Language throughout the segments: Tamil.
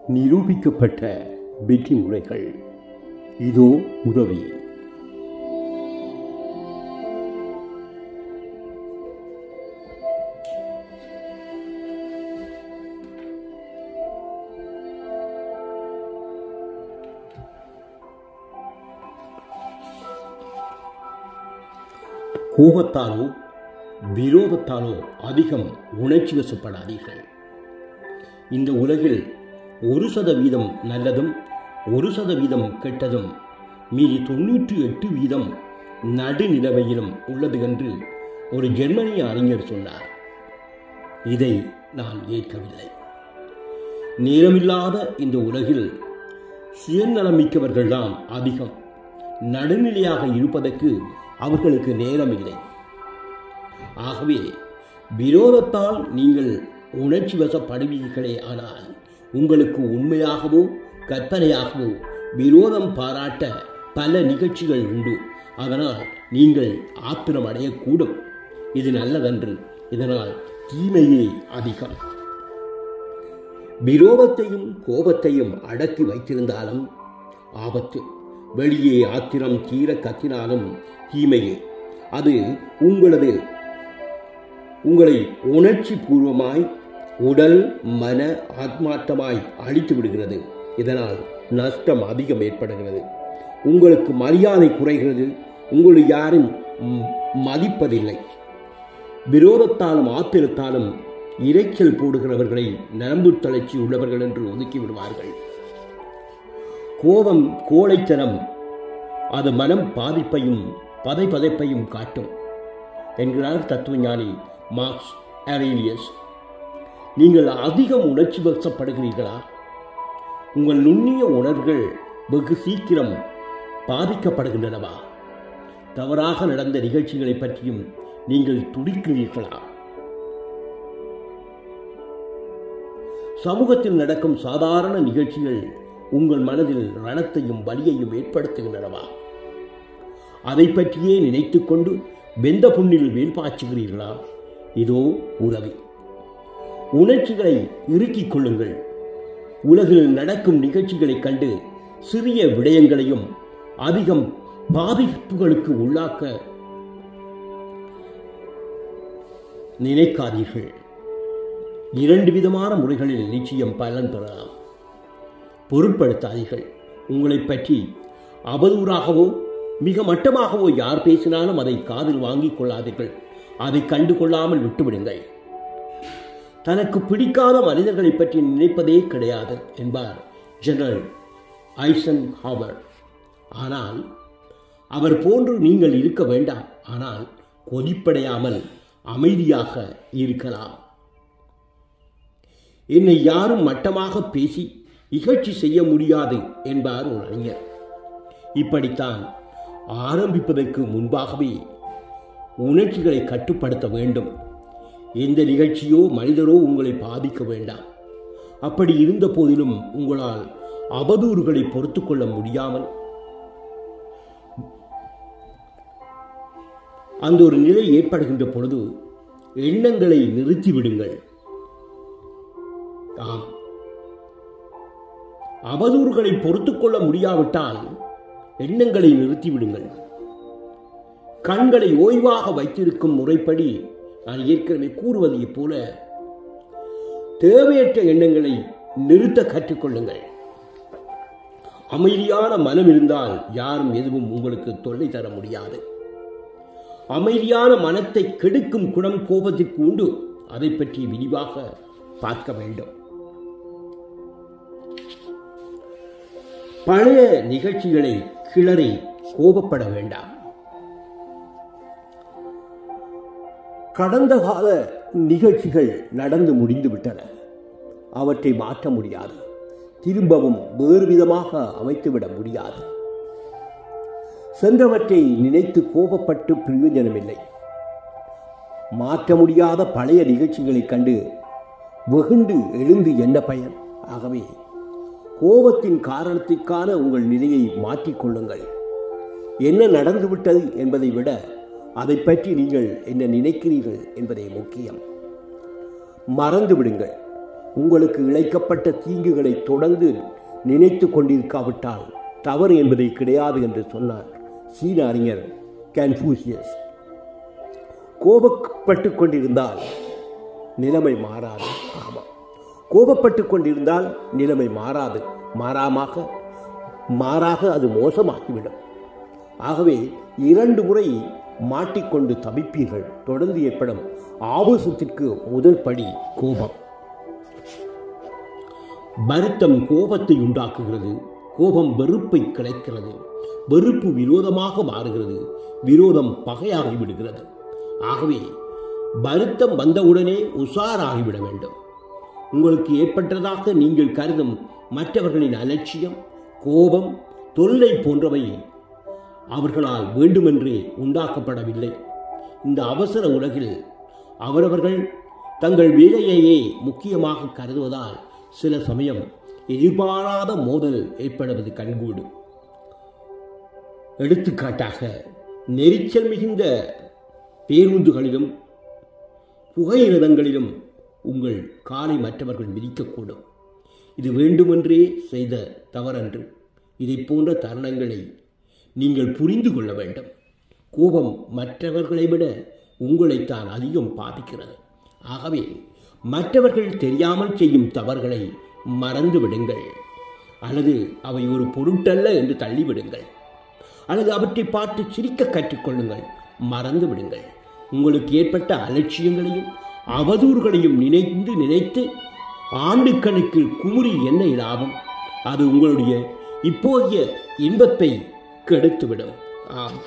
நிரூபிக்கப்பட்ட வெற்றி முறைகள் இதோ உதவி கோபத்தாலோ விரோதத்தாலோ அதிகம் உணர்ச்சி வசப்படாதீர்கள் இந்த உலகில் ஒரு சதவீதம் நல்லதும் ஒரு சதவீதம் கெட்டதும் மீதி தொண்ணூற்றி எட்டு வீதம் நடுநிலைமையிலும் உள்ளது என்று ஒரு ஜெர்மனிய அறிஞர் சொன்னார் இதை நான் ஏற்கவில்லை நேரமில்லாத இந்த உலகில் சுயநலமிக்கவர்கள்தான் அதிகம் நடுநிலையாக இருப்பதற்கு அவர்களுக்கு நேரமில்லை ஆகவே விரோதத்தால் நீங்கள் உணர்ச்சி வசப்படுவீர்களே ஆனால் உங்களுக்கு உண்மையாகவோ கற்பனையாகவோ விரோதம் பாராட்ட பல நிகழ்ச்சிகள் உண்டு அதனால் நீங்கள் ஆத்திரம் அடையக்கூடும் இது நல்லதன்று இதனால் தீமையே அதிகம் விரோதத்தையும் கோபத்தையும் அடக்கி வைத்திருந்தாலும் ஆபத்து வெளியே ஆத்திரம் தீர கத்தினாலும் தீமையே அது உங்களது உங்களை உணர்ச்சி பூர்வமாய் உடல் மன ஆத்மார்த்தமாய் அழித்து விடுகிறது இதனால் நஷ்டம் அதிகம் ஏற்படுகிறது உங்களுக்கு மரியாதை குறைகிறது உங்களை யாரும் ம், மதிப்பதில்லை விரோதத்தாலும் ஆத்திரத்தாலும் இரைச்சல் போடுகிறவர்களை நரம்பு தளர்ச்சி உள்ளவர்கள் என்று ஒதுக்கி விடுவார்கள் கோபம் கோழைத்தனம் அது மனம் பாதிப்பையும் பதை பதைப்பையும் காட்டும் என்கிறார் தத்துவஞானி மார்க்ஸ் அரேலியஸ் நீங்கள் அதிகம் உணர்ச்சி வசப்படுகிறீர்களா உங்கள் நுண்ணிய உணர்வுகள் வெகு சீக்கிரம் பாதிக்கப்படுகின்றனவா தவறாக நடந்த நிகழ்ச்சிகளை பற்றியும் நீங்கள் துடிக்கிறீர்களா சமூகத்தில் நடக்கும் சாதாரண நிகழ்ச்சிகள் உங்கள் மனதில் ரணத்தையும் வலியையும் ஏற்படுத்துகின்றனவா அதை பற்றியே நினைத்துக்கொண்டு வெந்த புண்ணில் வேல் பாய்ச்சுகிறீர்களா இதோ உதவி உணர்ச்சிகளை இறுக்கிக் கொள்ளுங்கள் உலகில் நடக்கும் நிகழ்ச்சிகளைக் கண்டு சிறிய விடயங்களையும் அதிகம் பாதிப்புகளுக்கு உள்ளாக்க நினைக்காதீர்கள் இரண்டு விதமான முறைகளில் நிச்சயம் பலன் பெறலாம் பொருட்படுத்தாதீர்கள் உங்களை பற்றி அவதூறாகவோ மிக மட்டமாகவோ யார் பேசினாலும் அதை காதில் வாங்கிக் கொள்ளாதீர்கள் அதை கண்டு கொள்ளாமல் விட்டுவிடுங்கள் தனக்கு பிடிக்காத மனிதர்களை பற்றி நினைப்பதே கிடையாது என்பார் ஜெனரல் ஐசன் ஹாவர் ஆனால் அவர் போன்று நீங்கள் இருக்க வேண்டாம் ஆனால் கொதிப்படையாமல் அமைதியாக இருக்கலாம் என்னை யாரும் மட்டமாக பேசி இகழ்ச்சி செய்ய முடியாது என்பார் ஒரு அறிஞர் இப்படித்தான் ஆரம்பிப்பதற்கு முன்பாகவே உணர்ச்சிகளை கட்டுப்படுத்த வேண்டும் எந்த நிகழ்ச்சியோ மனிதரோ உங்களை பாதிக்க வேண்டாம் அப்படி இருந்த போதிலும் உங்களால் அவதூறுகளை பொறுத்து கொள்ள முடியாமல் அந்த ஒரு நிலை ஏற்படுகின்ற பொழுது எண்ணங்களை நிறுத்திவிடுங்கள் ஆம் அவதூறுகளை பொறுத்து கொள்ள முடியாவிட்டால் எண்ணங்களை நிறுத்திவிடுங்கள் கண்களை ஓய்வாக வைத்திருக்கும் முறைப்படி நான் ஏற்கனவே கூறுவதைப் போல தேவையற்ற எண்ணங்களை நிறுத்த கற்றுக்கொள்ளுங்கள் அமைதியான மனம் இருந்தால் யாரும் எதுவும் உங்களுக்கு தொல்லை தர முடியாது அமைதியான மனத்தை கெடுக்கும் குணம் கோபத்திற்கு உண்டு அதை பற்றி விரிவாக பார்க்க வேண்டும் பழைய நிகழ்ச்சிகளை கிளறி கோபப்பட வேண்டாம் கடந்த கால நிகழ்ச்சிகள் நடந்து முடிந்து விட்டன அவற்றை மாற்ற முடியாது திரும்பவும் வேறு விதமாக அமைத்துவிட முடியாது சென்றவற்றை நினைத்து கோபப்பட்டு பிரயோஜனமில்லை மாற்ற முடியாத பழைய நிகழ்ச்சிகளைக் கண்டு வெகுண்டு எழுந்து என்ன பயன் ஆகவே கோபத்தின் காரணத்திற்கான உங்கள் நிலையை மாற்றிக்கொள்ளுங்கள் என்ன நடந்துவிட்டது என்பதை விட அதை பற்றி நீங்கள் என்ன நினைக்கிறீர்கள் என்பதே முக்கியம் மறந்து விடுங்கள் உங்களுக்கு இழைக்கப்பட்ட தீங்குகளை தொடர்ந்து நினைத்து கொண்டிருக்காவிட்டால் தவறு என்பதை கிடையாது என்று சொன்னார் சீன அறிஞர் கன்ஃபூசியஸ் கோபப்பட்டு கொண்டிருந்தால் நிலைமை மாறாது ஆமாம் கோபப்பட்டு கொண்டிருந்தால் நிலைமை மாறாது மாறாமாக மாறாக அது மோசமாகிவிடும் ஆகவே இரண்டு முறை மாட்டிக்கொண்டு தவிப்பீர்கள் தொடர்ந்து ஏற்படும் ஆபாசத்திற்கு முதல் படி கோபம் வருத்தம் கோபத்தை உண்டாக்குகிறது கோபம் வெறுப்பை கிடைக்கிறது வெறுப்பு விரோதமாக மாறுகிறது விரோதம் பகையாகி விடுகிறது ஆகவே வருத்தம் வந்தவுடனே உஷாராகிவிட வேண்டும் உங்களுக்கு ஏற்பட்டதாக நீங்கள் கருதும் மற்றவர்களின் அலட்சியம் கோபம் தொல்லை போன்றவை அவர்களால் வேண்டுமென்றே உண்டாக்கப்படவில்லை இந்த அவசர உலகில் அவரவர்கள் தங்கள் வேலையையே முக்கியமாக கருதுவதால் சில சமயம் எதிர்பாராத மோதல் ஏற்படுவது கண்கூடு எடுத்துக்காட்டாக நெரிச்சல் மிகுந்த பேருந்துகளிலும் புகையிரதங்களிலும் உங்கள் காலை மற்றவர்கள் மிதிக்கக்கூடும் இது வேண்டுமென்றே செய்த தவறன்று இதை போன்ற தருணங்களை நீங்கள் புரிந்து கொள்ள வேண்டும் கோபம் மற்றவர்களை விட உங்களைத்தான் அதிகம் பாதிக்கிறது ஆகவே மற்றவர்கள் தெரியாமல் செய்யும் தவறுகளை மறந்து விடுங்கள் அல்லது அவை ஒரு பொருட்டல்ல என்று தள்ளிவிடுங்கள் அல்லது அவற்றை பார்த்து சிரிக்க கற்றுக்கொள்ளுங்கள் மறந்து விடுங்கள் உங்களுக்கு ஏற்பட்ட அலட்சியங்களையும் அவதூறுகளையும் நினைத்து நினைத்து ஆண்டு கணக்கில் குமுறி என்ன லாபம் அது உங்களுடைய இப்போதைய இன்பத்தை கெடுத்துவிடும் ஆம்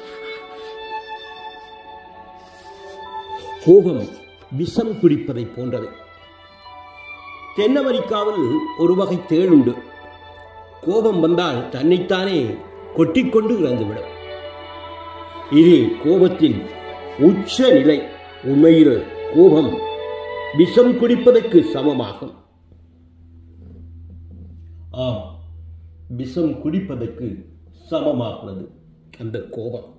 கோபம் விஷம் குடிப்பதை போன்றது தென் அமெரிக்காவில் ஒரு வகை தேள் உண்டு கோபம் வந்தால் தன்னைத்தானே கொட்டிக்கொண்டு இறந்துவிடும் இது கோபத்தின் உச்ச நிலை உண்மையில் கோபம் விஷம் குடிப்பதற்கு சமமாகும் ஆம் விஷம் குடிப்பதற்கு சமமாகிறது அந்த கோபம்